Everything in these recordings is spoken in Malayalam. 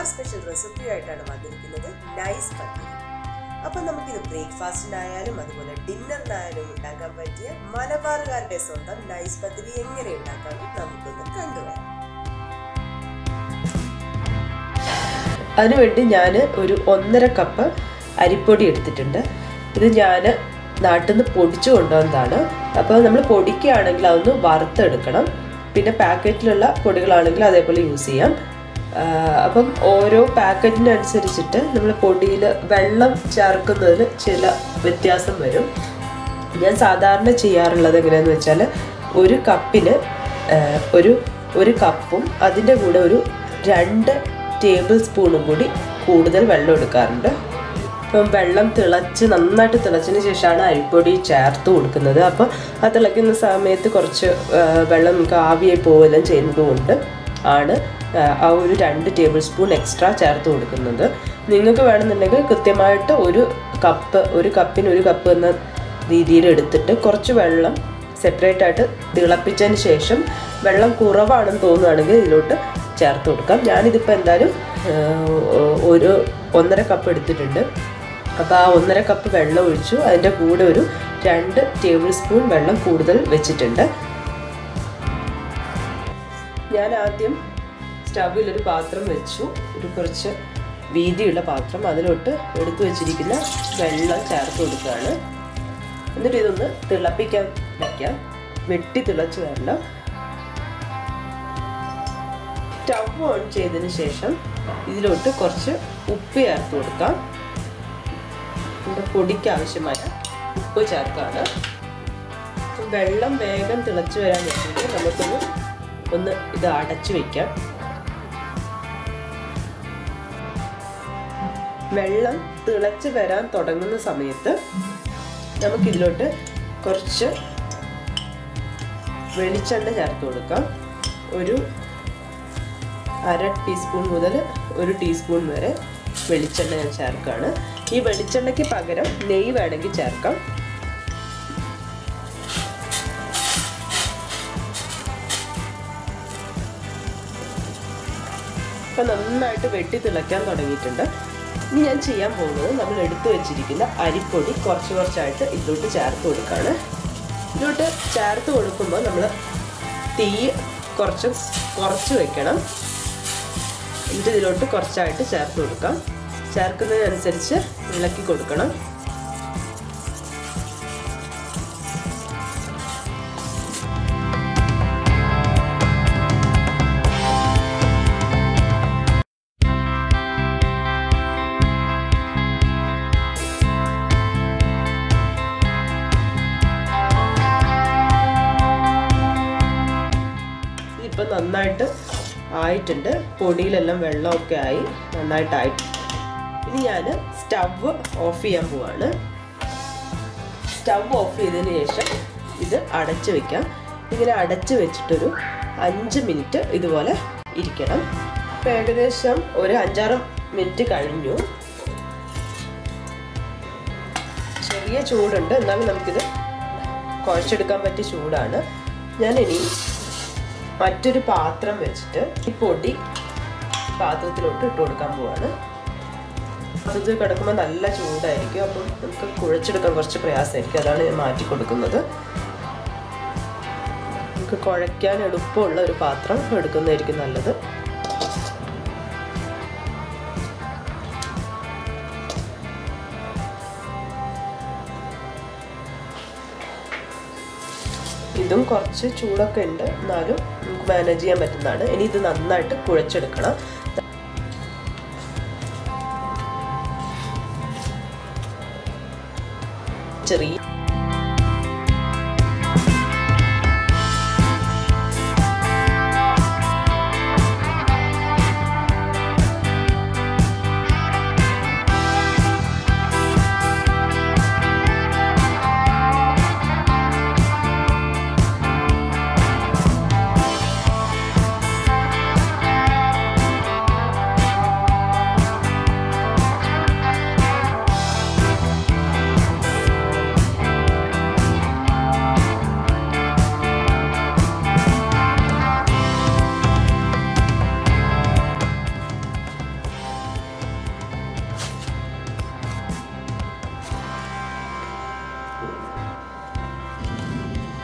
മലബാർ സ്പെഷ്യൽ റെസിപ്പി ആയിട്ടാണ് വന്നിരിക്കുന്നത് നൈസ് പത്തിരി അപ്പം നമുക്കിത് ബ്രേക്ക്ഫാസ്റ്റിനായാലും അതുപോലെ ഡിന്നറിനായാലും ഉണ്ടാക്കാൻ പറ്റിയ മലബാറുകാരുടെ സ്വന്തം നൈസ് പത്തിരി എങ്ങനെ ഉണ്ടാക്കാമെന്ന് നമുക്കൊന്ന് കണ്ടുവരാം അതിനുവേണ്ടി ഞാൻ ഒരു ഒന്നര കപ്പ് അരിപ്പൊടി എടുത്തിട്ടുണ്ട് ഇത് ഞാൻ നാട്ടിൽ നിന്ന് പൊടിച്ചു കൊണ്ടുവന്നതാണ് അപ്പോൾ നമ്മൾ പൊടിക്കുകയാണെങ്കിൽ അതൊന്ന് വറുത്തെടുക്കണം പിന്നെ പാക്കറ്റിലുള്ള പൊടികളാണെങ്കിൽ അതേപോലെ യൂസ് ചെയ്യാം അപ്പം ഓരോ പാക്കറ്റിനനുസരിച്ചിട്ട് നമ്മൾ പൊടിയിൽ വെള്ളം ചേർക്കുന്നതിൽ ചില വ്യത്യാസം വരും ഞാൻ സാധാരണ ചെയ്യാറുള്ളത് എങ്ങനെയാണെന്ന് വെച്ചാൽ ഒരു കപ്പിന് ഒരു ഒരു കപ്പും അതിൻ്റെ കൂടെ ഒരു രണ്ട് ടേബിൾ സ്പൂണും കൂടി കൂടുതൽ വെള്ളം എടുക്കാറുണ്ട് ഇപ്പം വെള്ളം തിളച്ച് നന്നായിട്ട് തിളച്ചതിന് ശേഷമാണ് അരിപ്പൊടി ചേർത്ത് കൊടുക്കുന്നത് അപ്പോൾ ആ തിളയ്ക്കുന്ന സമയത്ത് കുറച്ച് വെള്ളം നമുക്ക് ആവിയായി പോവുകയെല്ലാം ചെയ്യുന്നത് കൊണ്ട് ആണ് ആ ഒരു രണ്ട് ടേബിൾ സ്പൂൺ എക്സ്ട്രാ ചേർത്ത് കൊടുക്കുന്നത് നിങ്ങൾക്ക് വേണമെന്നുണ്ടെങ്കിൽ കൃത്യമായിട്ട് ഒരു കപ്പ് ഒരു കപ്പിന് ഒരു കപ്പ് എന്ന രീതിയിൽ എടുത്തിട്ട് കുറച്ച് വെള്ളം സെപ്പറേറ്റ് ആയിട്ട് തിളപ്പിച്ചതിന് ശേഷം വെള്ളം കുറവാണെന്ന് തോന്നുകയാണെങ്കിൽ ഇതിലോട്ട് ചേർത്ത് കൊടുക്കാം ഞാനിതിപ്പോൾ എന്തായാലും ഒരു ഒന്നര കപ്പ് എടുത്തിട്ടുണ്ട് അപ്പോൾ ആ ഒന്നര കപ്പ് വെള്ളം ഒഴിച്ചു അതിൻ്റെ കൂടെ ഒരു രണ്ട് ടേബിൾ സ്പൂൺ വെള്ളം കൂടുതൽ വെച്ചിട്ടുണ്ട് ഞാൻ ആദ്യം സ്റ്റവിൽ ഒരു പാത്രം വെച്ചു ഒരു കുറച്ച് വീതിയുള്ള പാത്രം അതിലോട്ട് എടുത്തു വെച്ചിരിക്കുന്ന വെള്ളം ചേർത്ത് കൊടുക്കുകയാണ് എന്നിട്ട് ഇതൊന്ന് തിളപ്പിക്കാൻ വയ്ക്കാം വെട്ടി തിളച്ച് വരണം സ്റ്റവ് ഓൺ ചെയ്തതിന് ശേഷം ഇതിലോട്ട് കുറച്ച് ഉപ്പ് ചേർത്ത് കൊടുക്കാം നമ്മുടെ പൊടിക്ക് ആവശ്യമായ ഉപ്പ് ചേർക്കാണ് വെള്ളം വേഗം തിളച്ച് വരാൻ വേണ്ടിയിട്ട് നമുക്കൊന്ന് ഒന്ന് ഇത് അടച്ചു വെക്കാം വെള്ളം തിളച്ച് വരാൻ തുടങ്ങുന്ന സമയത്ത് നമുക്കിതിലോട്ട് കുറച്ച് വെളിച്ചെണ്ണ ചേർത്ത് കൊടുക്കാം ഒരു അര ടീസ്പൂൺ മുതൽ ഒരു ടീസ്പൂൺ വരെ വെളിച്ചെണ്ണ ഞാൻ ചേർക്കുകയാണ് ഈ വെളിച്ചെണ്ണയ്ക്ക് പകരം നെയ്യ് വേണമെങ്കിൽ ചേർക്കാം ഇപ്പം നന്നായിട്ട് വെട്ടി തിളയ്ക്കാൻ തുടങ്ങിയിട്ടുണ്ട് ഇനി ഞാൻ ചെയ്യാൻ പോകുന്നത് നമ്മൾ എടുത്തു വെച്ചിരിക്കുന്ന അരിപ്പൊടി കുറച്ച് കുറച്ചായിട്ട് ഇതിലോട്ട് ചേർത്ത് കൊടുക്കുകയാണ് ഇതിലോട്ട് ചേർത്ത് കൊടുക്കുമ്പോൾ നമ്മൾ തീ കുറച്ച് കുറച്ച് വെക്കണം എന്നിട്ട് ഇതിലോട്ട് കുറച്ചായിട്ട് ചേർത്ത് കൊടുക്കാം ചേർക്കുന്നതിനനുസരിച്ച് ഇളക്കി കൊടുക്കണം ഇപ്പം നന്നായിട്ട് ആയിട്ടുണ്ട് പൊടിയിലെല്ലാം വെള്ളമൊക്കെ ആയി നന്നായിട്ടായിട്ട് ഇനി ഞാൻ സ്റ്റവ് ഓഫ് ചെയ്യാൻ പോവാണ് സ്റ്റവ് ഓഫ് ചെയ്തതിന് ശേഷം ഇത് അടച്ചു വെക്കാം ഇങ്ങനെ അടച്ചു വെച്ചിട്ടൊരു അഞ്ച് മിനിറ്റ് ഇതുപോലെ ഇരിക്കണം ഇപ്പം ഏകദേശം ഒരു അഞ്ചാറ് മിനിറ്റ് കഴിഞ്ഞു ചെറിയ ചൂടുണ്ട് എന്നാലും നമുക്കിത് കുഴച്ചെടുക്കാൻ പറ്റിയ ചൂടാണ് ഞാനിനി മറ്റൊരു പാത്രം വെച്ചിട്ട് ഈ പൊടി പാത്രത്തിലോട്ട് ഇട്ട് കൊടുക്കാൻ പോവാണ് പാത്രത്തിൽ കിടക്കുമ്പോൾ നല്ല ചൂടായിരിക്കും അപ്പം നമുക്ക് കുഴച്ചെടുക്കാൻ കുറച്ച് പ്രയാസമായിരിക്കും അതാണ് ഞാൻ മാറ്റി കൊടുക്കുന്നത് നമുക്ക് കുഴയ്ക്കാൻ എളുപ്പമുള്ള ഒരു പാത്രം എടുക്കുന്നതായിരിക്കും നല്ലത് ഇതും കുറച്ച് ചൂടൊക്കെ ഉണ്ട് എന്നാലും നമുക്ക് മാനേജ് ചെയ്യാൻ പറ്റുന്നതാണ് ഇനി ഇത് നന്നായിട്ട് കുഴച്ചെടുക്കണം ചെറിയ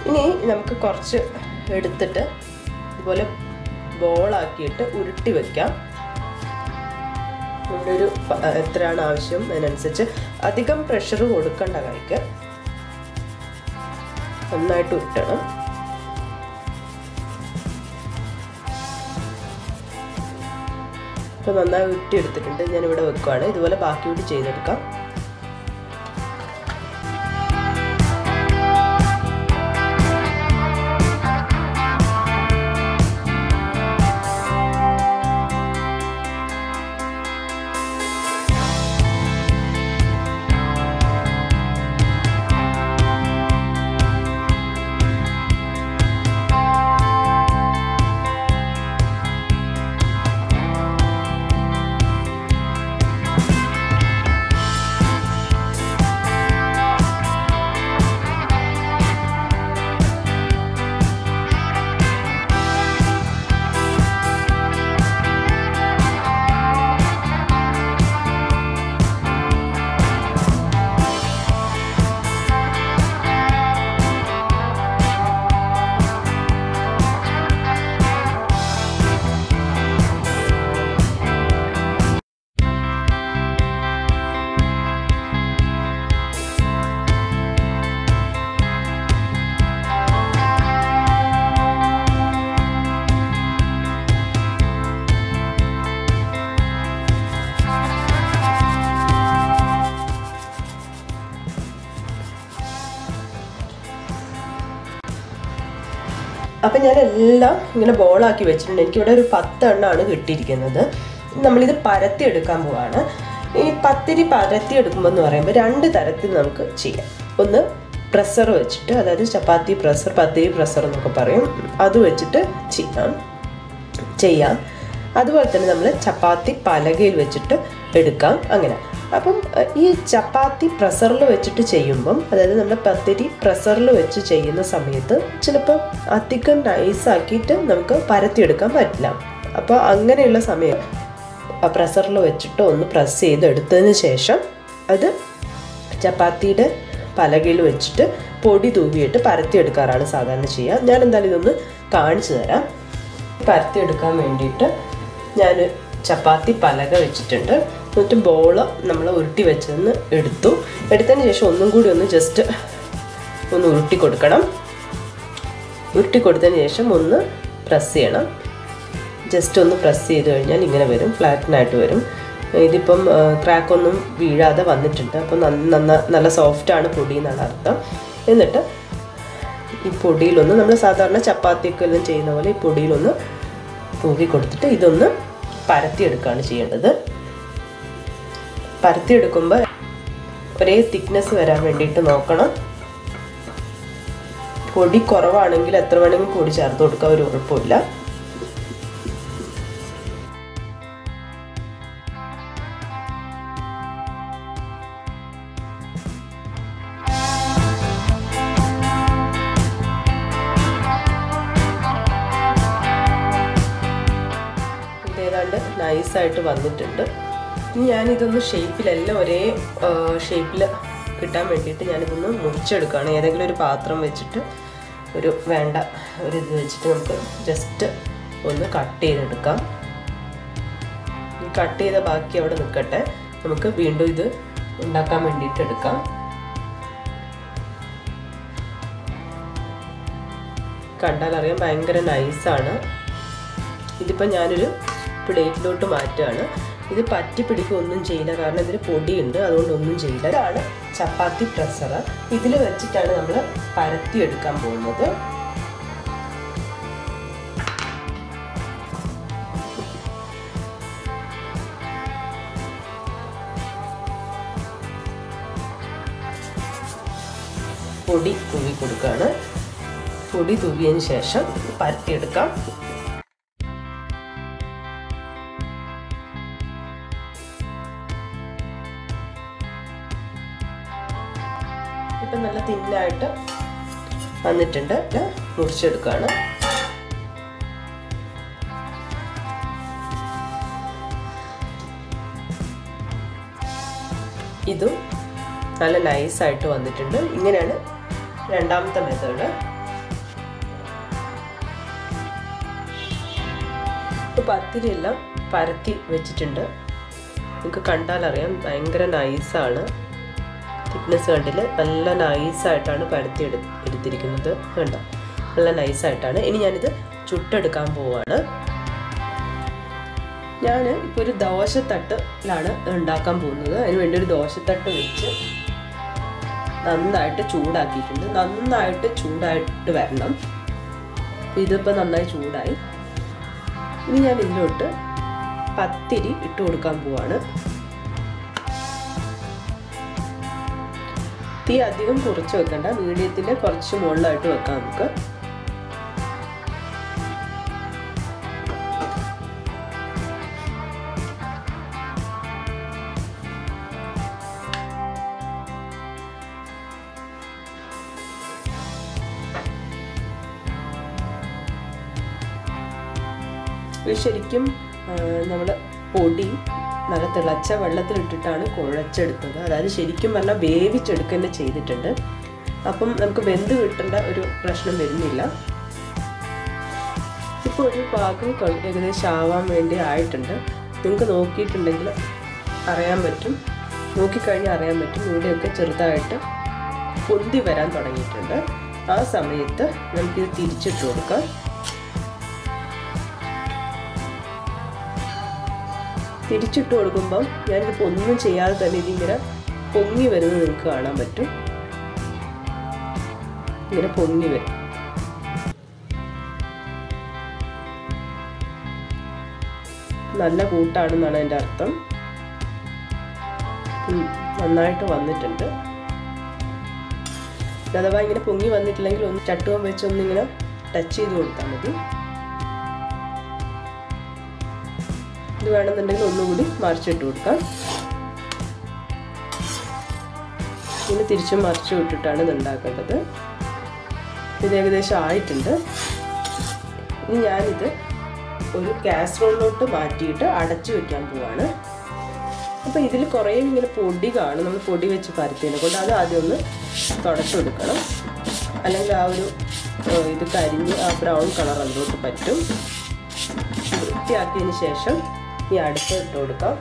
ഇനി നമുക്ക് കുറച്ച് എടുത്തിട്ട് ഇതുപോലെ ബോളാക്കിയിട്ട് ഉരുട്ടി വെക്കാം നമ്മുടെ ഒരു പ- എത്രയാണ് ആവശ്യം അതിനനുസരിച്ച് അധികം പ്രഷർ കൊടുക്കണ്ട കൈക്ക് നന്നായിട്ട് ഉരുട്ടണം അപ്പോൾ നന്നായി ഉരുട്ടി എടുത്തിട്ടുണ്ട് ഞാൻ ഇവിടെ വെക്കുവാണ് ഇതുപോലെ ബാക്കി കൂടി ചെയ്തെടുക്കാം അപ്പം ഞാൻ എല്ലാം ഇങ്ങനെ ബോളാക്കി വെച്ചിട്ടുണ്ട് എനിക്കിവിടെ ഒരു പത്തെണ്ണമാണ് കിട്ടിയിരിക്കുന്നത് നമ്മളിത് പരത്തി എടുക്കാൻ പോവാണ് ഈ പത്തിരി പരത്തി എടുക്കുമ്പോൾ എന്ന് പറയുമ്പോൾ രണ്ട് തരത്തിൽ നമുക്ക് ചെയ്യാം ഒന്ന് പ്രഷർ വെച്ചിട്ട് അതായത് ചപ്പാത്തി പ്രഷർ പത്തിരി പ്രഷർ എന്നൊക്കെ പറയും അത് വെച്ചിട്ട് ചെയ്യാം ചെയ്യാം അതുപോലെ തന്നെ നമ്മൾ ചപ്പാത്തി പലകയിൽ വെച്ചിട്ട് എടുക്കാം അങ്ങനെ അപ്പം അഹ്, ഈ ചപ്പാത്തി പ്രഷറിൽ വെച്ചിട്ട് ചെയ്യുമ്പം അതായത് നമ്മൾ പത്തിരി പ്രഷറിൽ വെച്ച് ചെയ്യുന്ന സമയത്ത് ചിലപ്പോൾ അധികം നൈസാക്കിയിട്ട് നമുക്ക് പരത്തിയെടുക്കാൻ പറ്റില്ല അപ്പോൾ അങ്ങനെയുള്ള സമയം പ്രഷറിൽ വെച്ചിട്ട് ഒന്ന് പ്രസ് ചെയ്ത് എടുത്തതിന് ശേഷം അത് ചപ്പാത്തിയുടെ പലകയിൽ വെച്ചിട്ട് പൊടി തൂവിയിട്ട് പരത്തിയെടുക്കാറാണ് സാധാരണ ചെയ്യുക ഞാൻ എന്തായാലും ഇതൊന്ന് കാണിച്ചു തരാം പരത്തിയെടുക്കാൻ വേണ്ടിയിട്ട് ഞാൻ ചപ്പാത്തി പലക വെച്ചിട്ടുണ്ട് എന്നിട്ട് ബോള് നമ്മൾ ഉരുട്ടി വെച്ചതെന്ന് എടുത്തു എടുത്തതിന് ശേഷം ഒന്നും കൂടി ഒന്ന് ജസ്റ്റ് ഒന്ന് ഉരുട്ടി കൊടുക്കണം ഉരുട്ടി കൊടുത്തതിന് ശേഷം ഒന്ന് പ്രസ് ചെയ്യണം ജസ്റ്റ് ഒന്ന് പ്രസ് ചെയ്ത് കഴിഞ്ഞാൽ ഇങ്ങനെ വരും ഫ്ലാറ്റനായിട്ട് വരും ഇതിപ്പം ക്രാക്ക് ഒന്നും വീഴാതെ വന്നിട്ടുണ്ട് അപ്പം നന്ന നല്ല സോഫ്റ്റാണ് പൊടി എന്നാണ് അർത്ഥം എന്നിട്ട് ഈ പൊടിയിലൊന്ന് നമ്മൾ സാധാരണ ചപ്പാത്തിയൊക്കെ എല്ലാം ചെയ്യുന്ന പോലെ ഈ പൊടിയിലൊന്ന് തൂക്കി കൊടുത്തിട്ട് ഇതൊന്ന് പരത്തിയെടുക്കുകയാണ് ചെയ്യേണ്ടത് പരത്തിയെടുക്കുമ്പോൾ ഒരേ തിക്നെസ് വരാൻ വേണ്ടിയിട്ട് നോക്കണം പൊടി കുറവാണെങ്കിൽ എത്ര വേണമെങ്കിലും പൊടി ചേർത്ത് കൊടുക്കാൻ ഒരു കുഴപ്പമില്ല ഇത് ഏതാണ്ട് നൈസായിട്ട് വന്നിട്ടുണ്ട് ഇനി ഞാനിതൊന്ന് ഷേപ്പിലെല്ലാം ഒരേ ഷേപ്പിൽ കിട്ടാൻ വേണ്ടിയിട്ട് ഞാനിതൊന്ന് മുറിച്ചെടുക്കുകയാണ് ഏതെങ്കിലും ഒരു പാത്രം വെച്ചിട്ട് ഒരു വേണ്ട ഒരു ഇത് വെച്ചിട്ട് നമുക്ക് ജസ്റ്റ് ഒന്ന് കട്ട് ചെയ്തെടുക്കാം ഈ കട്ട് ചെയ്ത ബാക്കി അവിടെ നിൽക്കട്ടെ നമുക്ക് വീണ്ടും ഇത് ഉണ്ടാക്കാൻ വേണ്ടിയിട്ട് എടുക്കാം കണ്ടാൽ അറിയാം ഭയങ്കര നൈസാണ് ഇതിപ്പോൾ ഞാനൊരു പ്ലേറ്റിലോട്ട് മാറ്റുകയാണ് ഇത് പറ്റി പിടിക്കുകയൊന്നും ചെയ്യില്ല കാരണം ഇതിൽ പൊടിയുണ്ട് അതുകൊണ്ട് ഒന്നും ചെയ്യില്ല ഇതാണ് ചപ്പാത്തി പ്രസർ ഇതിൽ വെച്ചിട്ടാണ് നമ്മൾ പരത്തി എടുക്കാൻ പോകുന്നത് പൊടി തൂവി കൊടുക്കുകയാണ് പൊടി തൂവിയതിന് ശേഷം പരത്തിയെടുക്കാം ഇപ്പം നല്ല തിന്നായിട്ട് വന്നിട്ടുണ്ട് ഇത് മുറിച്ചെടുക്കുകയാണ് ഇതും നല്ല നൈസായിട്ട് വന്നിട്ടുണ്ട് ഇങ്ങനെയാണ് രണ്ടാമത്തെ മെത്തേഡ് ഇപ്പോൾ പത്തിരി എല്ലാം പരത്തി വെച്ചിട്ടുണ്ട് നിങ്ങൾക്ക് കണ്ടാലറിയാം ഭയങ്കര നൈസാണ് തിക്നെസ് കണ്ടിൽ നല്ല നൈസായിട്ടാണ് പരത്തി എടു എടുത്തിരിക്കുന്നത് കണ്ടോ നല്ല നൈസായിട്ടാണ് ഇനി ഞാനിത് ചുട്ടെടുക്കാൻ പോവാണ് ഞാൻ ഇപ്പോൾ ഒരു ദോശത്തട്ടിലാണ് ഉണ്ടാക്കാൻ പോകുന്നത് അതിന് വേണ്ടി ഒരു ദോശത്തട്ട് വെച്ച് നന്നായിട്ട് ചൂടാക്കിയിട്ടുണ്ട് നന്നായിട്ട് ചൂടായിട്ട് വരണം ഇതിപ്പോൾ നന്നായി ചൂടായി ഇനി ഞാൻ ഇതിലോട്ട് പത്തിരി ഇട്ട് കൊടുക്കാൻ പോവാണ് തീ അധികം കുറച്ച് വെക്കണ്ട മീഡിയത്തിൻ്റെ കുറച്ച് മുകളിലായിട്ട് വെക്കാം നമുക്ക് ഇത് ശരിക്കും നമ്മൾ പൊടി നല്ല തിളച്ച വെള്ളത്തിലിട്ടിട്ടാണ് കുഴച്ചെടുത്തത് അതായത് ശരിക്കും പറഞ്ഞാൽ വേവിച്ചെടുക്കുക തന്നെ ചെയ്തിട്ടുണ്ട് അപ്പം നമുക്ക് വെന്ത് കിട്ടേണ്ട ഒരു പ്രശ്നം വരുന്നില്ല ഇപ്പോൾ ഒരു പാകം ഏകദേശം ആവാൻ വേണ്ടി ആയിട്ടുണ്ട് നിങ്ങൾക്ക് നോക്കിയിട്ടുണ്ടെങ്കിൽ അറിയാൻ പറ്റും നോക്കിക്കഴിഞ്ഞാൽ അറിയാൻ പറ്റും ഇവിടെയൊക്കെ ചെറുതായിട്ട് പൊന്തി വരാൻ തുടങ്ങിയിട്ടുണ്ട് ആ സമയത്ത് നമുക്കിത് തിരിച്ചിട്ട് കൊടുക്കാം തിരിച്ചിട്ട് കൊടുക്കുമ്പം ഞാനിതിപ്പോൾ ഒന്നും ചെയ്യാതെ തന്നെ ഇതിങ്ങനെ പൊങ്ങി വരുന്നത് നിങ്ങൾക്ക് കാണാൻ പറ്റും ഇങ്ങനെ പൊങ്ങി വരും നല്ല കൂട്ടാണെന്നാണ് എൻ്റെ അർത്ഥം നന്നായിട്ട് വന്നിട്ടുണ്ട് അഥവാ ഇങ്ങനെ പൊങ്ങി വന്നിട്ടില്ലെങ്കിൽ ഒന്ന് ചട്ടുവം വെച്ചൊന്നിങ്ങനെ ടച്ച് ചെയ്ത് കൊടുത്താൽ മതി ഇത് വേണമെന്നുണ്ടെങ്കിൽ ഒന്നുകൂടി മറിച്ചിട്ട് കൊടുക്കാം ഇനി തിരിച്ചും മറിച്ചു വിട്ടിട്ടാണ് ഇത് ഉണ്ടാക്കേണ്ടത് ഇത് ഏകദേശം ആയിട്ടുണ്ട് ഇനി ഞാനിത് ഒരു കാസറോളിലോട്ട് മാറ്റിയിട്ട് അടച്ചു വെക്കാൻ പോവാണ് അപ്പോൾ ഇതിൽ കുറേ ഇങ്ങനെ പൊടി കാണും നമ്മൾ പൊടി വെച്ച് പരത്തിയതിനെ കൊണ്ട് അത് ആദ്യം ഒന്ന് തുടച്ചു കൊടുക്കണം അല്ലെങ്കിൽ ആ ഒരു ഇത് കരിഞ്ഞ് ആ ബ്രൗൺ കളർ അതിലോട്ട് പറ്റും വൃത്തിയാക്കിയതിന് ശേഷം ഈ അടുപ്പ് ഇട്ട് കൊടുക്കാം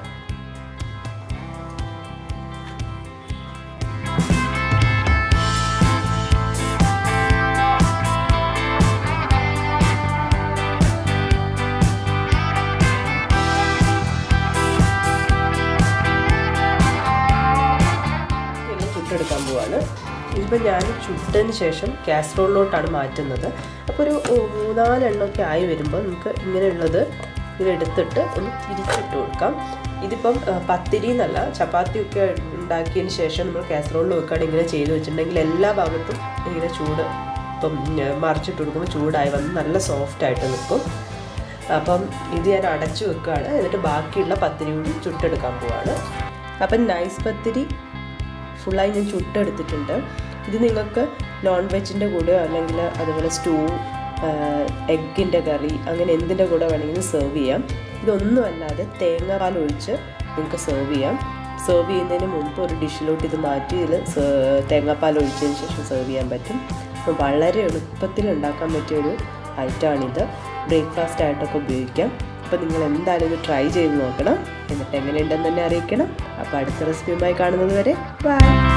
ചുട്ടെടുക്കാൻ പോവാണ് ഇതിപ്പോൾ ഞാൻ ചുട്ടതിന് ശേഷം കാസറോളിലോട്ടാണ് മാറ്റുന്നത് അപ്പോൾ ഒരു മൂന്നാലെണ്ണമൊക്കെ ആയി വരുമ്പോൾ നമുക്ക് ഇങ്ങനെയുള്ളത് ഇതെടുത്തിട്ട് ഒന്ന് തിരിച്ചിട്ട് കൊടുക്കാം ഇതിപ്പം പത്തിരി എന്നല്ല ചപ്പാത്തിയൊക്കെ ഉണ്ടാക്കിയതിന് ശേഷം നമ്മൾ കാസറോളിൽ വെക്കുകയാണെങ്കിൽ ഇങ്ങനെ ചെയ്ത് വെച്ചിട്ടുണ്ടെങ്കിൽ എല്ലാ ഭാഗത്തും ഇങ്ങനെ ചൂട് ഇപ്പം മറിച്ചിട്ട് കൊടുക്കുമ്പോൾ ചൂടായി വന്ന് നല്ല സോഫ്റ്റ് ആയിട്ട് നിൽക്കും അപ്പം ഇത് ഞാൻ അടച്ചു വെക്കുകയാണ് എന്നിട്ട് ബാക്കിയുള്ള പത്തിരി കൂടി ചുട്ടെടുക്കാൻ പോവാണ് അപ്പം നൈസ് പത്തിരി ഫുള്ളായി ഞാൻ ചുട്ടെടുത്തിട്ടുണ്ട് ഇത് നിങ്ങൾക്ക് നോൺ വെജിൻ്റെ കൂടെ അല്ലെങ്കിൽ അതുപോലെ സ്റ്റൂ എഗ്ഗിൻ്റെ കറി അങ്ങനെ എന്തിൻ്റെ കൂടെ വേണമെങ്കിലും സെർവ് ചെയ്യാം ഇതൊന്നും അല്ലാതെ തേങ്ങാപ്പാൽ ഒഴിച്ച് നിങ്ങൾക്ക് സെർവ് ചെയ്യാം സെർവ് ചെയ്യുന്നതിന് മുമ്പ് ഒരു ഡിഷിലോട്ട് ഇത് മാറ്റി ഇതിൽ തേങ്ങാപ്പാൽ ഒഴിച്ചതിന് ശേഷം സെർവ് ചെയ്യാൻ പറ്റും അപ്പോൾ വളരെ എളുപ്പത്തിൽ ഉണ്ടാക്കാൻ പറ്റിയ ഒരു ഐറ്റമാണിത് ബ്രേക്ക്ഫാസ്റ്റ് ആയിട്ടൊക്കെ ഉപയോഗിക്കാം അപ്പോൾ നിങ്ങൾ എന്തായാലും ഇത് ട്രൈ ചെയ്ത് നോക്കണം എന്നിട്ട് എങ്ങനെയുണ്ടെന്ന് തന്നെ അറിയിക്കണം അപ്പോൾ അടുത്ത റെസിപ്പിയുമായി കാണുന്നത് വരെ ബൈ